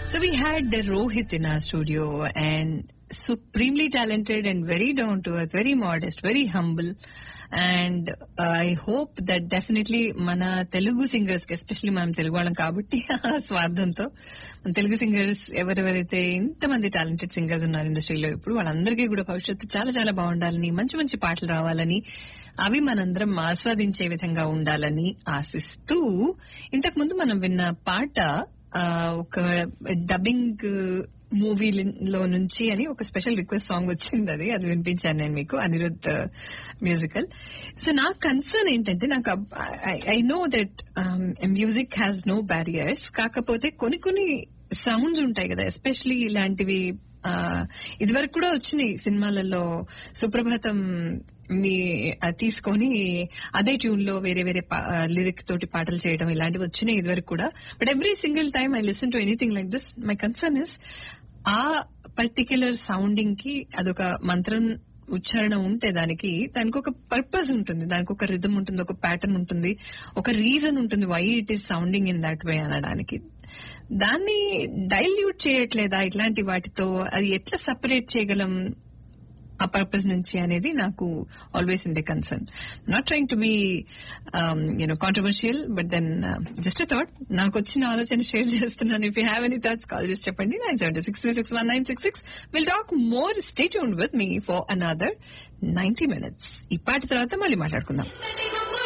So we had Rohit in our studio and supremely talented and very down to earth, very modest, very humble. And I hope that definitely మన Telugu singers కి especially మనం తెలుగు వాళ్ళం కాబట్టి ఆ స్వార్థంతో మన Telugu singers ఎవరెవరైతే ఇంతమంది టాలెంటెడ్ సింగర్స్ ఉన్నారు ఇండస్ట్రీలో ఇప్పుడు వాళ్ళందరికీ కూడా భవిష్యత్తు చాలా చాలా బాగుండాలని మంచి మంచి పాటలు రావాలని అవి మనందరం ఆస్వాదించే విధంగా ఉండాలని ఆశిస్తూ ఇంతకు ముందు మనం విన్న పాట ఆ, ఒక డబ్బింగ్ మూవీలో నుంచి అని ఒక స్పెషల్ రిక్వెస్ట్ సాంగ్ వచ్చింది అది అది వినిపించాను నేను మీకు అనిరుద్ మ్యూజికల్ సో నా కన్సర్న్ ఏంటంటే నాకు I know that music has no barriers కాకపోతే కొన్ని కొన్ని సౌండ్స్ ఉంటాయి కదా ఎస్పెషలీ ఇలాంటివి ఆ, ఇదివరకు కూడా వచ్చినాయి సినిమాలలో సుప్రభాతం మీ ఆ, తీసుకొని అదే ట్యూన్ లో వేరే వేరే లిరిక్ తోటి పాటలు చేయడం ఇలాంటివి వచ్చినాయి ఇదివరకు కూడా but every single time I listen to anything like this my concern is a particular sounding కి అదొక మంత్రం ఉచ్చారణ ఉంటే దానికి దానికి ఒక పర్పస్ ఉంటుంది దానికి ఒక రిథమ్ ఉంటుంది ఒక ప్యాటర్న్ ఉంటుంది ఒక రీజన్ ఉంటుంది why it is sounding in that way అనడానికి దాన్ని డైల్యూట్ చేయట్లేదా ఇట్లాంటి వాటితో అది ఎట్లా సపరేట్ చేయగలం ఆ పర్పస్ నుంచి అనేది నాకు ఆల్వేస్ ఉండే concern not trying to be you know controversial but then just thought నాకు వచ్చిన ఆలోచన షేర్ చేస్తున్నాను if you have any thoughts call చేసి చెప్పండి nine seven six three six one nine six six will talk more state with me for another ninety minutes ఈ పాట తర్వాత మళ్ళీ మాట్లాడుకుందాం నటి గుంపురు